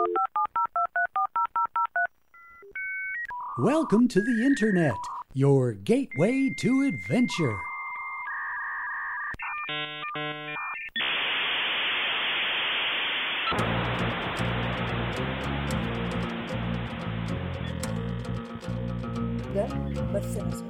Welcome to the Internet, your gateway to adventure. ده بث نظري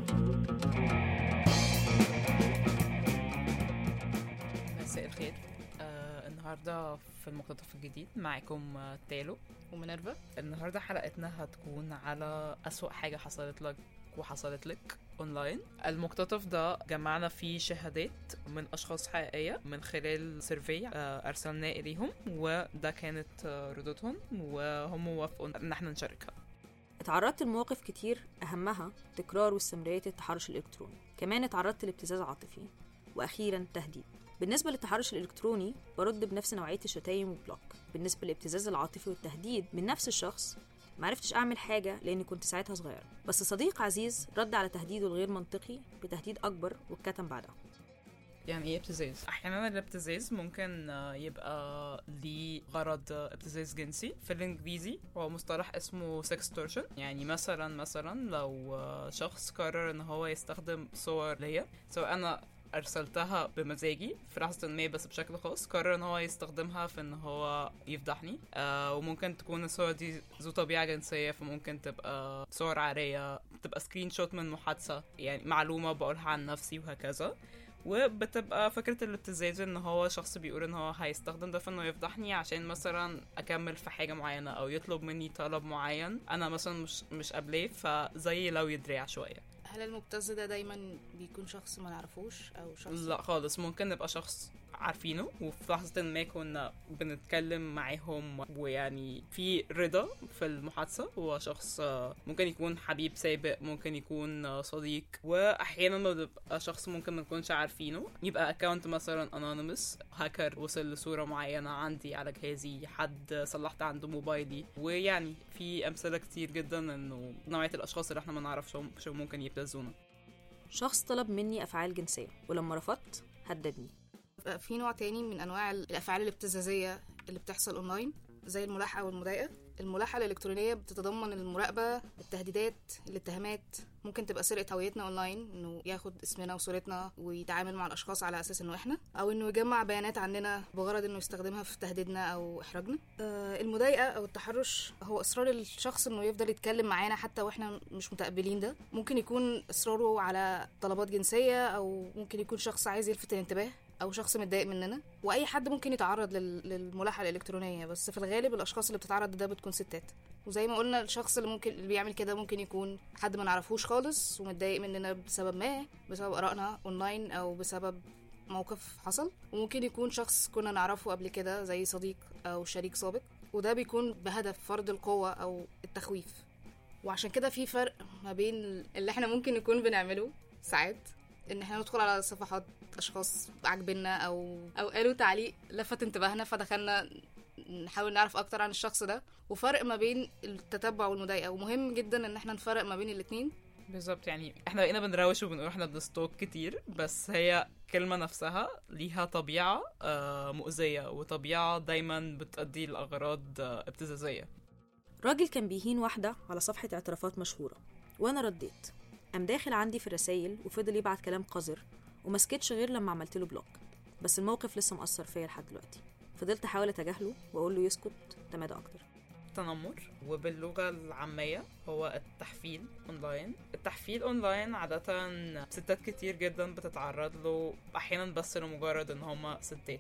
مساء الخير آه النهارده في المقتطف الجديد معاكم آه تالو ومنرفة النهارده حلقتنا هتكون على أسوأ حاجة حصلت لك وحصلت لك اونلاين المقتطف ده جمعنا فيه شهادات من اشخاص حقيقيه من خلال سيرفي آه، ارسلناه اليهم وده كانت آه، ردودهم وهم وافقوا ان احنا نشاركها اتعرضت لمواقف كتير أهمها تكرار واستمرارية التحرش الإلكتروني كمان اتعرضت لابتزاز عاطفي وأخيرا تهديد بالنسبة للتحرش الإلكتروني برد بنفس نوعية الشتايم والبلوك بالنسبة للابتزاز العاطفي والتهديد من نفس الشخص معرفتش أعمل حاجة لأني كنت ساعتها صغيرة بس صديق عزيز رد على تهديده الغير منطقي بتهديد أكبر واتكتم بعدها يعني ايه ابتزاز احيانا الابتزاز ممكن آه، يبقى ليه غرض آه، ابتزاز جنسي في الانجليزي هو مصطلح اسمه سكستورشن يعني مثلا مثلا لو آه، شخص قرر ان هو يستخدم صور ليا سواء انا ارسلتها بمزاجي في لحظه ما بس بشكل خاص قرر ان هو يستخدمها في ان هو يفضحني آه وممكن تكون الصور دي ذو طبيعه جنسيه فممكن تبقى صور عاريه تبقى سكرين شوت من محادثه يعني معلومه بقولها عن نفسي وهكذا وبتبقى فكرة الابتزاز ان هو شخص بيقول ان هو هيستخدم ده في انه يفضحني عشان مثلا اكمل في حاجة معينة او يطلب مني طلب معين انا مثلا مش مش قابلاه فزي لو يدريع شوية هل المبتز ده دايما بيكون شخص ما نعرفوش او شخص لا خالص ممكن نبقى شخص عارفينه وفي لحظة ما كنا بنتكلم معاهم ويعني في رضا في المحادثة هو شخص آه، ممكن يكون حبيب سابق ممكن يكون آه، صديق وأحيانا ما بيبقى شخص ممكن ما نكونش عارفينه يبقى اكونت مثلا انونيمس هاكر وصل لصورة معينة عندي على جهازي حد صلحت عنده موبايلي ويعني في أمثلة كتير جدا انه نوعية الأشخاص اللي احنا ما نعرفش شو ممكن يبتزونا شخص طلب مني أفعال جنسية ولما رفضت هددني في نوع تاني من انواع الافعال الابتزازيه اللي بتحصل اونلاين زي الملاحقه والمضايقه الملاحقه الالكترونيه بتتضمن المراقبه التهديدات الاتهامات ممكن تبقى سرقه هويتنا اونلاين انه ياخد اسمنا وصورتنا ويتعامل مع الاشخاص على اساس انه احنا او انه يجمع بيانات عننا بغرض انه يستخدمها في تهديدنا او احراجنا آه، المضايقه او التحرش هو اصرار الشخص انه يفضل يتكلم معانا حتى واحنا مش متقبلين ده ممكن يكون اصراره على طلبات جنسيه او ممكن يكون شخص عايز يلفت الانتباه او شخص متضايق مننا واي حد ممكن يتعرض لل- للملاحقه الالكترونيه بس في الغالب الاشخاص اللي بتتعرض ده بتكون ستات وزي ما قلنا الشخص اللي ممكن اللي بيعمل كده ممكن يكون حد ما نعرفوش خالص ومتضايق مننا بسبب ما بسبب ارائنا اونلاين او بسبب موقف حصل وممكن يكون شخص كنا نعرفه قبل كده زي صديق او شريك سابق وده بيكون بهدف فرض القوه او التخويف وعشان كده في فرق ما بين اللي احنا ممكن نكون بنعمله ساعات ان احنا ندخل على صفحات اشخاص عاجبنا او او قالوا تعليق لفت انتباهنا فدخلنا نحاول نعرف اكتر عن الشخص ده وفرق ما بين التتبع والمضايقه ومهم جدا ان احنا نفرق ما بين الاتنين بالظبط يعني احنا بقينا بنروش وبنقول احنا بنستوك كتير بس هي كلمة نفسها ليها طبيعة آه، مؤذية وطبيعة دايما بتؤدي لأغراض آه، ابتزازية راجل كان بيهين واحدة على صفحة اعترافات مشهورة وأنا رديت قام داخل عندي في الرسايل وفضل يبعت كلام قذر ومسكتش غير لما عملت له بلوك بس الموقف لسه مأثر فيا لحد دلوقتي فضلت أحاول أتجاهله وأقول له يسكت تمادى أكتر التنمر وباللغة العامية هو التحفيل اونلاين التحفيل اونلاين عادة ستات كتير جدا بتتعرض له احيانا بس لمجرد ان هما ستات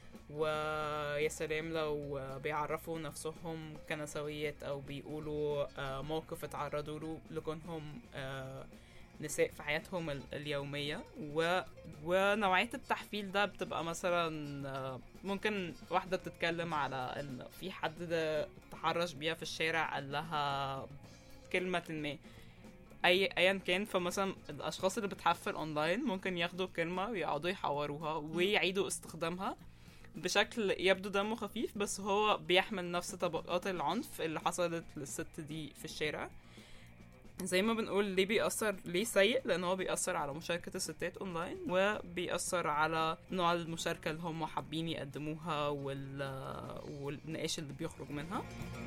ويا سلام لو بيعرفوا نفسهم كنسويات او بيقولوا آه، موقف اتعرضوا له لكونهم آه، نساء في حياتهم ال- اليومية و... ونوعية التحفيل ده بتبقى مثلا آه، ممكن واحدة بتتكلم على ان في حد ده تحرش بيها في الشارع قال لها كلمة ما اي ايا كان فمثلا الاشخاص اللي بتحفل اونلاين ممكن ياخدوا كلمة ويقعدوا يحوروها ويعيدوا استخدامها بشكل يبدو دمه خفيف بس هو بيحمل نفس طبقات العنف اللي حصلت للست دي في الشارع زي ما بنقول ليه بيأثر ليه سيء لان هو بيأثر على مشاركة الستات اونلاين وبيأثر على نوع المشاركة اللي هم حابين يقدموها وال... والنقاش اللي بيخرج منها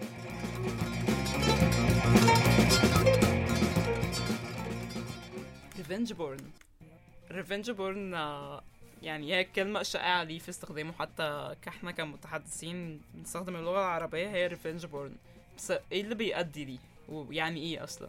ريفنج بورن ريفنج بورن يعني هي كلمة شائعة ليه في استخدامه حتى كاحنا كمتحدثين بنستخدم اللغة العربية هي ريفنج بورن بس ايه اللي بيؤدي ليه ويعني ايه اصلا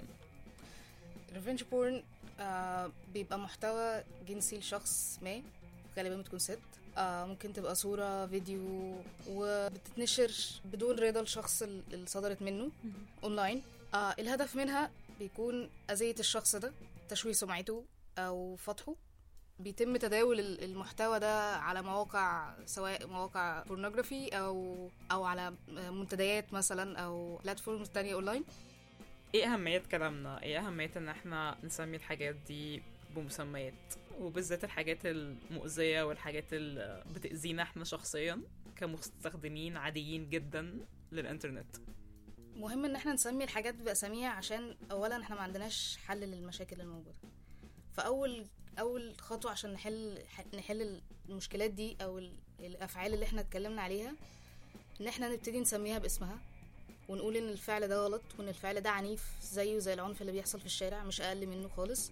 ريفنج بورن آه بيبقى محتوى جنسي لشخص ما غالبا بتكون ست آه ممكن تبقى صورة فيديو وبتتنشر بدون رضا الشخص ال- اللي صدرت منه اونلاين آه الهدف منها بيكون أذية الشخص ده تشويه سمعته أو فتحه بيتم تداول ال- المحتوى ده على مواقع سواء مواقع بورنوجرافي او او على منتديات مثلا او بلاتفورمز تانية اونلاين ايه اهمية كلامنا ايه اهمية ان احنا نسمي الحاجات دي بمسميات وبالذات الحاجات المؤذية والحاجات اللي بتأذينا احنا شخصيا كمستخدمين عاديين جدا للانترنت مهم ان احنا نسمي الحاجات باساميها عشان اولا احنا ما عندناش حل للمشاكل الموجوده فاول اول خطوه عشان نحل نحل المشكلات دي او ال- الافعال اللي احنا اتكلمنا عليها ان احنا نبتدي نسميها باسمها ونقول ان الفعل ده غلط وان الفعل ده عنيف زيه زي العنف اللي بيحصل في الشارع مش اقل منه خالص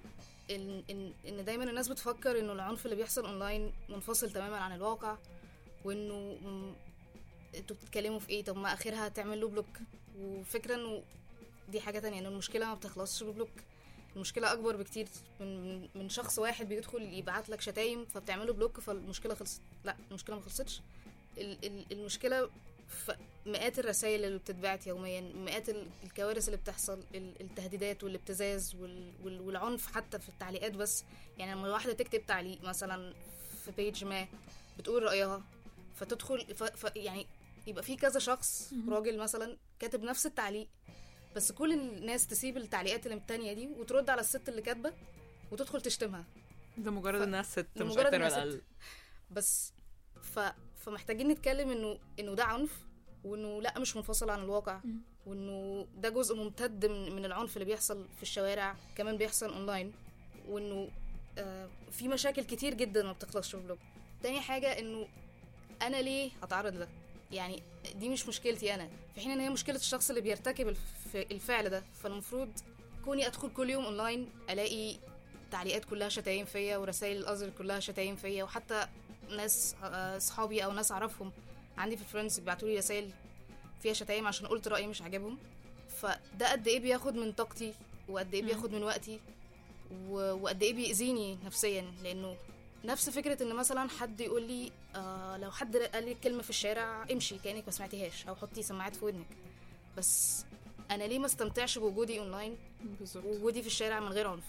ان ان ان دايما الناس بتفكر انه العنف اللي بيحصل اونلاين منفصل تماما عن الواقع وانه م- انتوا بتتكلموا في ايه طب ما اخرها تعمل له بلوك وفكرة انه دي حاجة تانية انه المشكلة ما بتخلصش ببلوك المشكلة أكبر بكتير من من شخص واحد بيدخل يبعت لك شتايم فبتعمله بلوك فالمشكلة خلصت لا المشكلة ما خلصتش ال- ال- المشكلة في مئات الرسائل اللي بتتبعت يوميا مئات ال- الكوارث اللي بتحصل ال- التهديدات والابتزاز وال- وال- والعنف حتى في التعليقات بس يعني لما واحدة تكتب تعليق مثلا في بيج ما بتقول رأيها فتدخل ف... ف... يعني يبقى في كذا شخص راجل مثلا كاتب نفس التعليق بس كل الناس تسيب التعليقات اللي التانية دي وترد على الست اللي كاتبة وتدخل تشتمها ده مجرد ف- انها ست مش لمجرد اكتر إنها ولا ست. اقل بس ف... فمحتاجين نتكلم انه انه ده عنف وانه لا مش منفصل عن الواقع وانه ده جزء ممتد من, من العنف اللي بيحصل في الشوارع كمان بيحصل اونلاين وانه آه في مشاكل كتير جدا ما بتخلصش في بلوج تاني حاجة انه انا ليه اتعرض لده يعني دي مش مشكلتي انا في حين ان هي مشكلة الشخص اللي بيرتكب الف... الفعل ده فالمفروض كوني ادخل كل يوم اونلاين الاقي تعليقات كلها شتايم فيا ورسائل الازر كلها شتايم فيا وحتى ناس آه، صحابي او ناس اعرفهم عندي في الفريندز بيبعتوا لي رسائل فيها شتايم عشان قلت رايي مش عاجبهم فده قد ايه بياخد من طاقتي وقد ايه بياخد من وقتي و- وقد ايه بيأذيني نفسيا لانه نفس فكرة ان مثلا حد يقول لي آه لو حد قال لي كلمة في الشارع امشي كأنك ما سمعتيهاش او حطي سماعات في ودنك بس انا ليه ما استمتعش بوجودي اونلاين بالظبط ووجودي في الشارع من غير عنف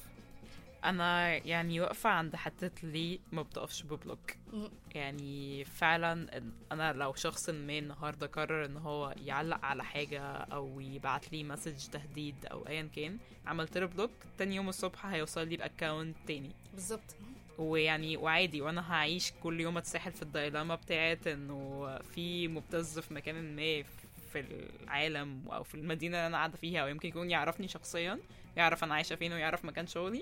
انا يعني واقفه عند حته ليه ما بتقفش ببلوك مم. يعني فعلا إن- انا لو شخص ما النهارده قرر ان هو يعلق على حاجه او يبعت لي مسج تهديد او ايا كان عملت له بلوك تاني يوم الصبح هيوصل لي باكونت تاني بالظبط ويعني وعادي وانا هعيش كل يوم اتسحل في الدايلاما بتاعت انه في مبتز في مكان ما في العالم او في المدينه اللي انا قاعده فيها او يمكن يكون يعرفني شخصيا يعرف انا عايشه فين ويعرف مكان شغلي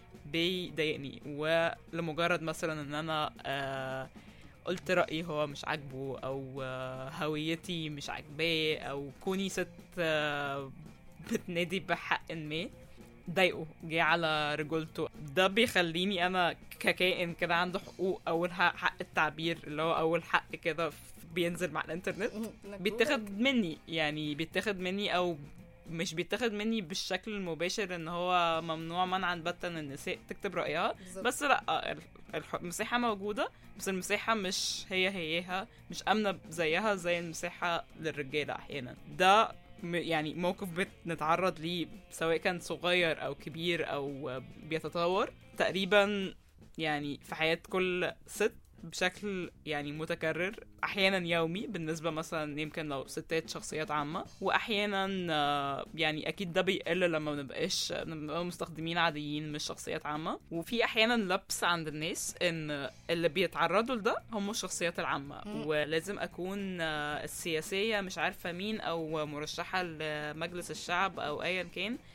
بيضايقني ولمجرد مثلا ان انا آه قلت رأيي هو مش عاجبه او آه هويتي مش عاجباه او كوني ست آه بتنادي بحق ما ضايقه جه على رجولته ده بيخليني انا ككائن كده عنده حقوق اول حق, حق التعبير اللي هو اول حق كده ف- بينزل مع الانترنت إنك بيتاخد مني يعني بيتاخد مني او مش بيتاخد مني بالشكل المباشر ان هو ممنوع منعا باتا ان النساء تكتب رايها بالظبط. بس لا ال- الح- المساحه موجوده بس المساحه مش هي هيها مش امنه زيها زي المساحه للرجاله احيانا ده م- يعني موقف بنتعرض ليه سواء كان صغير او كبير او بيتطور تقريبا يعني في حياة كل ست بشكل يعني متكرر احيانا يومي بالنسبه مثلا يمكن لو ستات شخصيات عامه واحيانا آه، يعني اكيد ده بيقل لما منبقاش نبقى مستخدمين عاديين مش شخصيات عامه وفي احيانا لبس عند الناس ان اللي بيتعرضوا لده هم الشخصيات العامه مم. ولازم اكون آه، السياسيه مش عارفه مين او مرشحه لمجلس الشعب او ايا كان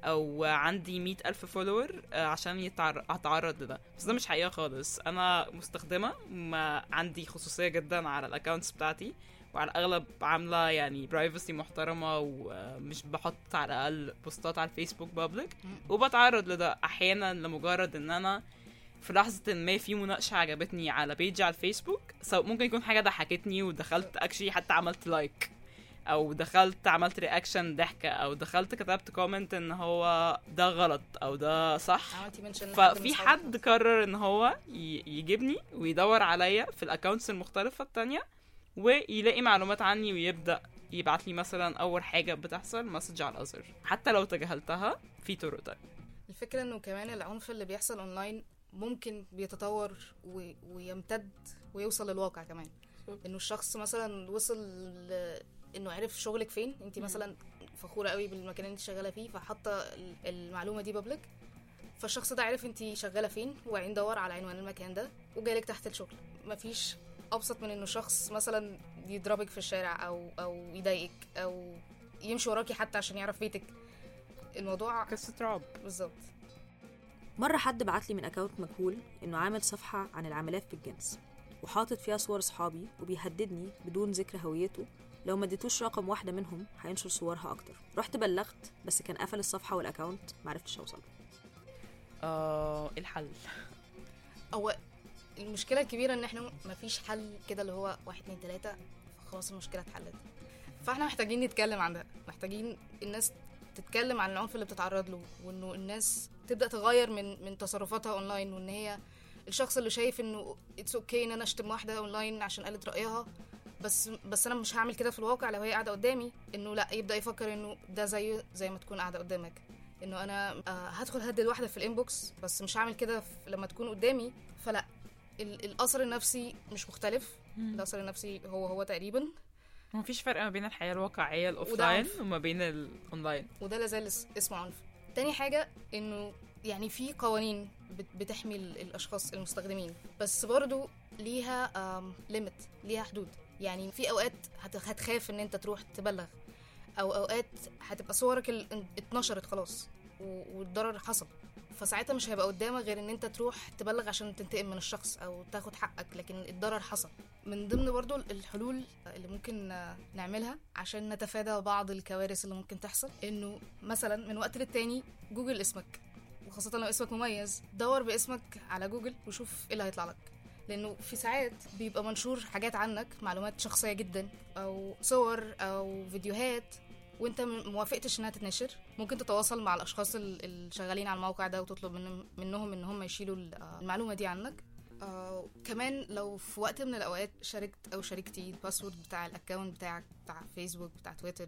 او عندي مئة الف فولور عشان يتعر... اتعرض لده بس ده مش حقيقه خالص انا مستخدمه ما عندي خصوصيه جدا على الاكونتس بتاعتي وعلى الاغلب عامله يعني برايفسي محترمه ومش بحط على الاقل بوستات على الفيسبوك بابليك وبتعرض لده احيانا لمجرد ان انا في لحظة ما في مناقشة عجبتني على بيج على الفيسبوك سو ممكن يكون حاجة ضحكتني ودخلت اكشلي حتى عملت لايك او دخلت عملت رياكشن ضحكة او دخلت كتبت كومنت ان هو ده غلط او ده صح عملتي منشن ففي حد قرر ان هو ي- يجيبني ويدور عليا في الاكونتس المختلفة التانية ويلاقي معلومات عني ويبدأ يبعت لي مثلا اول حاجة بتحصل مسج على الازر حتى لو تجاهلتها في طرق تانية الفكرة انه كمان العنف اللي بيحصل اونلاين ممكن بيتطور و... ويمتد ويوصل للواقع كمان انه الشخص مثلا وصل ل... انه عرف شغلك فين انت مثلا فخورة قوي بالمكان اللي انت شغالة فيه فحاطة ال- المعلومة دي بابليك فالشخص ده عرف انت شغالة فين وبعدين دور على عنوان المكان ده وجالك تحت الشغل مفيش ابسط من انه شخص مثلا يضربك في الشارع او او يضايقك او يمشي وراكي حتى عشان يعرف بيتك الموضوع قصة رعب بالظبط مرة حد بعت لي من أكاونت مجهول إنه عامل صفحة عن العمليات في الجنس وحاطط فيها صور صحابي وبيهددني بدون ذكر هويته لو ما اديتوش رقم واحدة منهم هينشر صورها أكتر رحت بلغت بس كان قفل الصفحة والأكاونت معرفتش أوصل اه إيه الحل هو المشكلة الكبيرة ان احنا مفيش حل كده اللي هو واحد اتنين تلاتة خلاص المشكلة اتحلت فاحنا محتاجين نتكلم عن ده محتاجين الناس تتكلم عن العنف اللي بتتعرض له وانه الناس تبدأ تغير من من تصرفاتها اونلاين وان هي الشخص اللي شايف انه اتس اوكي ان انا اشتم واحدة اونلاين عشان قالت رأيها بس بس انا مش هعمل كده في الواقع لو هي قاعدة قدامي انه لا يبدأ يفكر انه ده زيه زي ما تكون قاعدة قدامك انه انا آه هدخل هدد واحدة في الانبوكس بس مش هعمل كده في- لما تكون قدامي فلا ال- الاثر النفسي مش مختلف الاثر النفسي هو هو تقريبا مفيش فرق ما بين الحياة الواقعية وده الاوفلاين عنف. وما بين الاونلاين وده لازال اس- اسمه عنف تاني حاجة انه يعني في قوانين بت- بتحمي ال- الاشخاص المستخدمين بس برضو ليها ليميت ليها حدود يعني في اوقات هت- هتخاف ان انت تروح تبلغ او اوقات هتبقى صورك ال- ان- اتنشرت خلاص و- والضرر حصل فساعتها مش هيبقى قدامك غير ان انت تروح تبلغ عشان تنتقم من الشخص او تاخد حقك لكن الضرر حصل من ضمن برضو الحلول اللي ممكن آه، نعملها عشان نتفادى بعض الكوارث اللي ممكن تحصل انه مثلا من وقت للتاني جوجل اسمك وخاصة لو اسمك مميز دور باسمك على جوجل وشوف ايه اللي هيطلع لك لانه في ساعات بيبقى منشور حاجات عنك معلومات شخصية جدا او صور او فيديوهات وانت م- موافقتش انها تتنشر ممكن تتواصل مع الاشخاص ال- اللي شغالين على الموقع ده وتطلب منهم منهم ان هم يشيلوا ال- آه، المعلومه دي عنك آه كمان لو في وقت من الاوقات شاركت او شاركتي الباسورد بتاع الاكونت بتاعك بتاع فيسبوك بتاع تويتر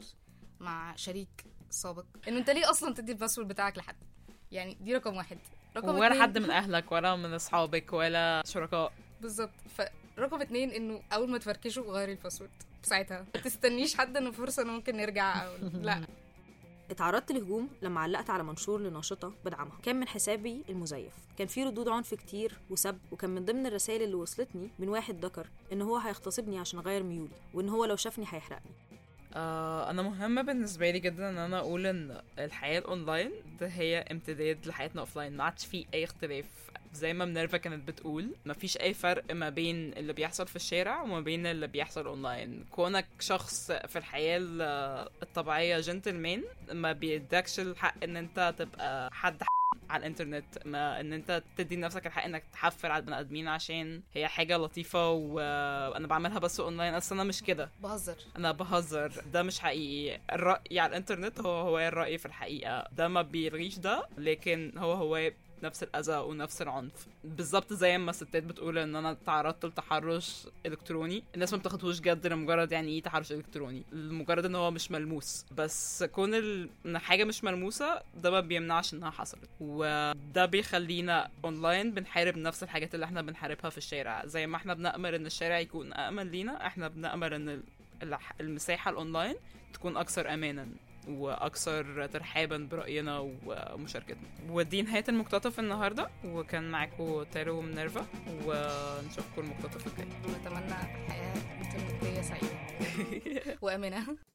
مع شريك سابق انه انت ليه اصلا تدي الباسورد بتاعك لحد يعني دي رقم واحد رقم ولا اتنين- حد من اهلك ولا من اصحابك ولا شركاء بالظبط فرقم اتنين انه اول ما تفركشوا غيري الباسورد ساعتها ما تستنيش حد انه فرصه انه ممكن نرجع او لا اتعرضت لهجوم لما علقت على منشور لناشطة بدعمها كان من حسابي المزيف كان في ردود عنف كتير وسب وكان من ضمن الرسائل اللي وصلتني من واحد ذكر ان هو هيغتصبني عشان اغير ميولي وان هو لو شافني هيحرقني آه انا مهمه بالنسبه لي جدا ان انا اقول ان الحياه الاونلاين ده هي امتداد لحياتنا اوفلاين ما عادش فيه اي اختلاف زي ما منيرفا كانت بتقول مفيش اي فرق ما بين اللي بيحصل في الشارع وما بين اللي بيحصل اونلاين كونك شخص في الحياه ال- الطبيعيه جنتلمان ما بيدكش الحق ان انت تبقى حد على الانترنت ما ان انت تدي لنفسك الحق انك تحفر على البني ادمين عشان هي حاجه لطيفه وانا بعملها بس اونلاين اصل انا مش كده بهزر انا بهزر ده مش حقيقي الرأي على الانترنت هو هو الرأي في الحقيقة ده ما بيلغيش ده لكن هو هو نفس الأذى ونفس العنف بالظبط زي ما الستات بتقول ان انا تعرضت لتحرش الكتروني الناس ما بتاخدهوش جد لمجرد يعني ايه تحرش الكتروني لمجرد ان هو مش ملموس بس كون ال... ان حاجه مش ملموسه ده ما بيمنعش انها حصلت وده بيخلينا اونلاين بنحارب نفس الحاجات اللي احنا بنحاربها في الشارع زي ما احنا بنأمل ان الشارع يكون أأمن لينا احنا بنأمل ان ال- الح- المساحة الأونلاين تكون أكثر أمانا وأكثر ترحابا برأينا ومشاركتنا ودي نهاية المقتطف النهاردة وكان معاكم تارو ومنرفا ونشوفكم المقتطف الجاي نتمنى حياه انترنتيه سعيده وامنه